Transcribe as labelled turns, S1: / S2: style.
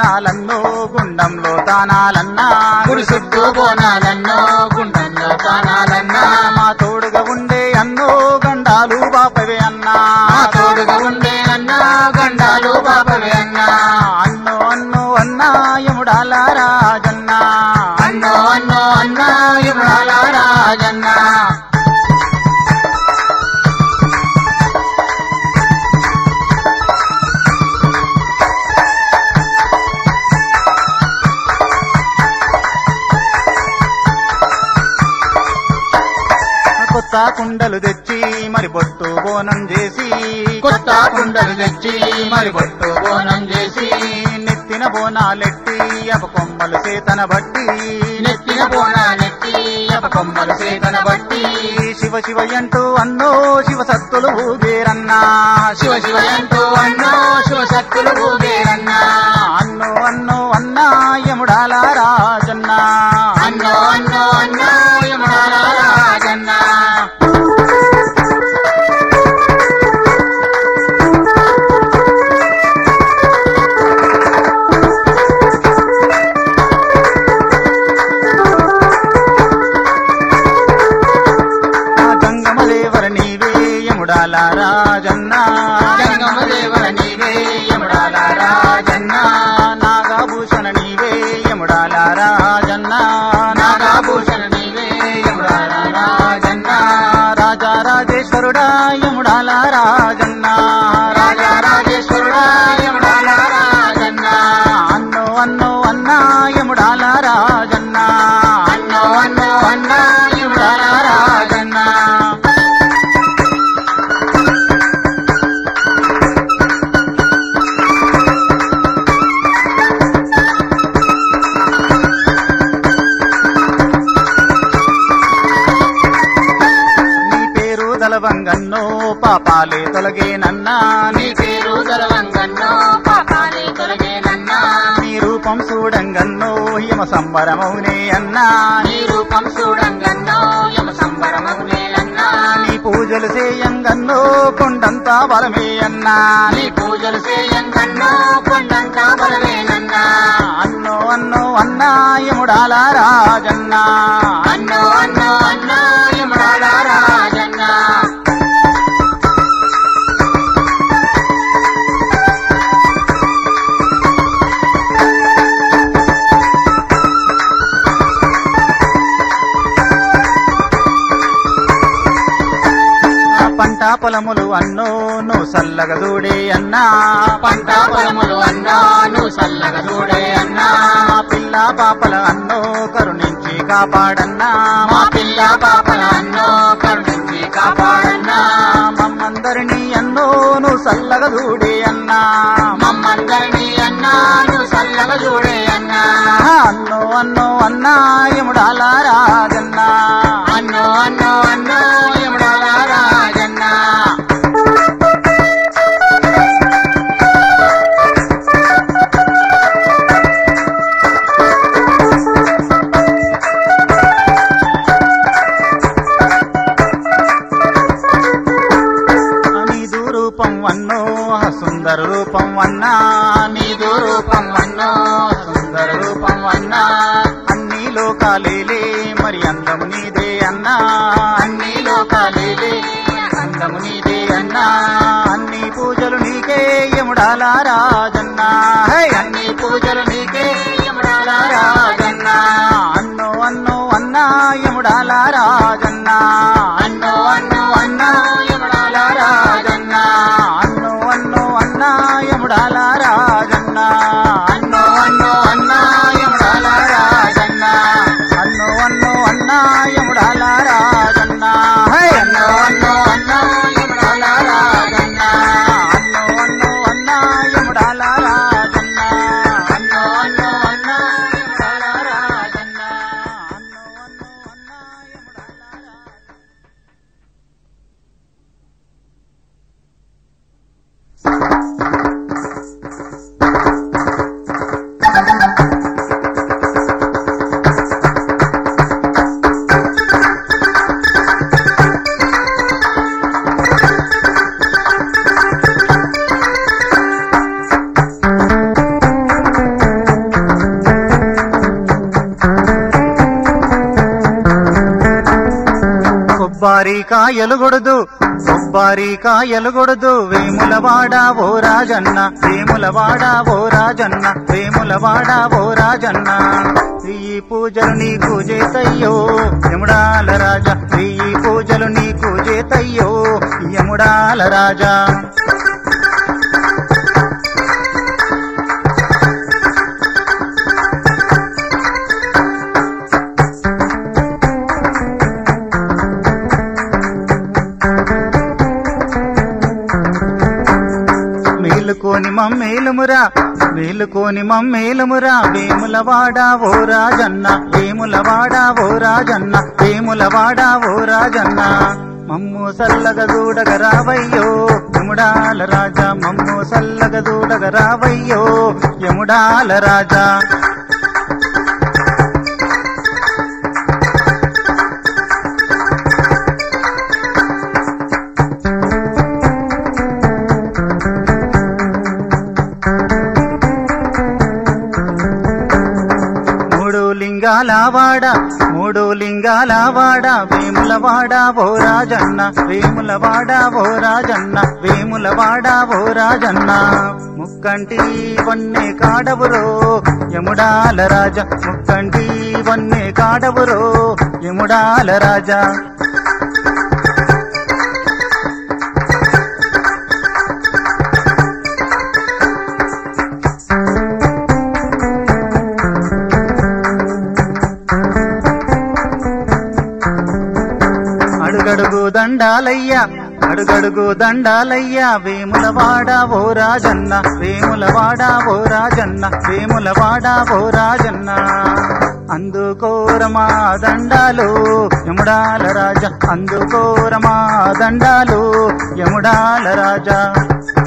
S1: బోనాలన్నో గుండంలో తానాలన్నా
S2: గుడి చుట్టూ బోనాలన్నో గుండంలో తానాలన్నా
S1: మా తోడుగా ఉండే అన్నో గండాలు బాపవే అన్నా
S2: మా తోడుగా ఉండే అన్నా గండాలు బాపవే అన్నా
S1: అన్నో అన్నో అన్నా యముడాల రాజన్నా
S2: అన్నో అన్నో అన్నా ఇమ్రాల రాజన్నా
S1: కొత్త కుండలు తెచ్చి మరి బొట్టు బోనం చేసి
S2: కొత్త కుండలు తెచ్చి మరి బొట్టు బోనం చేసి
S1: నెత్తిన బోనాలెట్టి అప కొమ్మలు చేతన బట్టి
S2: నెత్తిన బోనాలెట్టి అప కొమ్మలు చేతన బట్టి
S1: శివ శివ అంటూ అన్నో శివ సత్తులు ఊగేరన్నా
S2: శివ శివ అంటూ అన్నో శివ శక్తులు ఊగేరన్నా
S1: అన్నో అన్నో అన్నా యముడాల రాజన్నా
S2: అన్నో అన్నో అన్నో ఇమ్రాల రాజన్నా
S1: ఆ గంగమ దేవర నీవే యముడాల రాజన్నా
S2: జంగమ దేవర నీవే ఇమ్రాల రాజన్నా
S1: నాగభూషణ నీవే యముడాల రాజన్నా
S2: నాగాభూషణ నీవే ఇమ్రాల రాజన్నా
S1: రాజా రాజేశ్వరుడా యముడాల రాజన్నా
S2: రాజా రాజేశ్వరుడా ఇమ్రాల రాజన్నా
S1: అన్నో అన్నో అన్నా యముడాల రాజన్నా
S2: అన్నో అన్నో అన్నా ఇమ్రాల రాజన్నా
S1: నీ పేరు దలవంగన్నో పాపాలే తొలగేనన్నా
S2: నీ పేరు దొరవంగన్నో పాపాలే తొలగేనన్నా
S1: నీ రూపం చూడంగన్నో యమ సంబరమౌనే అన్నా
S2: నీ రూపం చూడంగన్నో యమ సంబరమగునేలన్నా
S1: నీ పూజలు చేయంగన్నో కొండంతా బలమే అన్నా
S2: నీ పూజలు చేయంగన్నో కొండంతా బలవేనన్నా
S1: అన్నో అన్నో అన్నా యముడాల రాజన్నా
S2: అన్నో అన్నో అన్నో ఇమ్రాల రాజన్నా
S1: ఆ పంట పొలములు అన్నో నువ్వు సల్లగా చూడే అన్నా
S2: పంట పొలములు అన్నా నువ్వు చల్లగా చూడే అన్నా
S1: మా పిల్ల పాపల అన్నో కరుణించి కాపాడన్నా
S2: మా పిల్ల పాపల అన్నో కరుణించి కాపాడన్నా
S1: మమ్మందరినీ అన్నో నువ్వు సల్లగా చూడే అన్నా
S2: మమ్మందరినీ అన్నా నువ్వు చల్లగా చూడే అన్నా
S1: అన్నో అన్నో అన్నా యముడాల రాజన్నా
S2: అన్నో అన్నో అన్నో ఇమ్రాల రాజన్నా
S1: నీదు రూపం అన్నో సుందర రూపం అన్నా
S2: నీదు రూపం అన్నో సుందర రూపం అన్నా
S1: అన్ని లోకాలేలే మరి అందము నీదే అన్నా
S2: అన్ని లోకాలేలే అందము నీదే అన్నా
S1: అన్ని పూజలు నీకే యముడాల రాజన్నా హై!
S2: అన్ని పూజలు నీకే ఇమ్రాల రాజన్నా
S1: అన్నో అన్నో అన్నా యముడాల రాజన్నా
S2: అన్నో అన్నో అన్నో ఇమ్రాల రాజన్నా
S1: అన్నో అన్నో అన్నా యముడాల రాజన్నా
S2: అన్నో అన్నో అన్నో ఇమ్రాల రాజన్నా
S1: అన్నో అన్నో అన్నా యముడాల రాజన్నా హై!
S2: అన్నో అన్నో అన్నో ఇమ్రాల రాజన్నా
S1: అన్నో అన్నో అన్నా యముడాల రాజన్నా
S2: అన్నో
S1: కొబ్బారి కాయలు గొడుదు కొబ్బారి కాయలు గొడుదు వేములవాడ ఓ రాజన్న వేములవాడ ఓ రాజన్న వేములవాడ ఓ రాజన్న ఈ పూజలు నీకు చేతయ్యో యముడాల రాజా ఈ పూజలు నీకు చేతయ్యో యముడాల రాజా మేలుకోని మమ్మేలుమురా మేలుకోని మమ్మేలుమురా వేములవాడ ఓ రాజన్న వేములవాడ ఓ రాజన్న వేములవాడ ఓ రాజన్న మమ్ము సల్లగ దూడగ రావయ్యో యముడాల రాజా మమ్ము సల్లగ దూడగ రావయ్యో యముడాల రాజా మూడు లింగాల వాడ మూడు లింగాల వాడ వేములవాడ ఓ రాజన్న వేములవాడ ఓ రాజన్న వేములవాడ ఓ రాజన్న ముక్కంటి వన్నే కాడవురో యముడాల రాజ ముక్కంటి వన్నే కాడవురో యముడాల రాజా అడుగడుగు దండాలయ్యా అడుగడుగు దండాలయ్యా వేములవాడ ఓ రాజన్న వేములవాడ ఓ రాజన్న వేములవాడ ఓ రాజన్న అందుకోరమా దండాలు యముడాల రాజా అందుకోరమా దండాలు యముడాల రాజా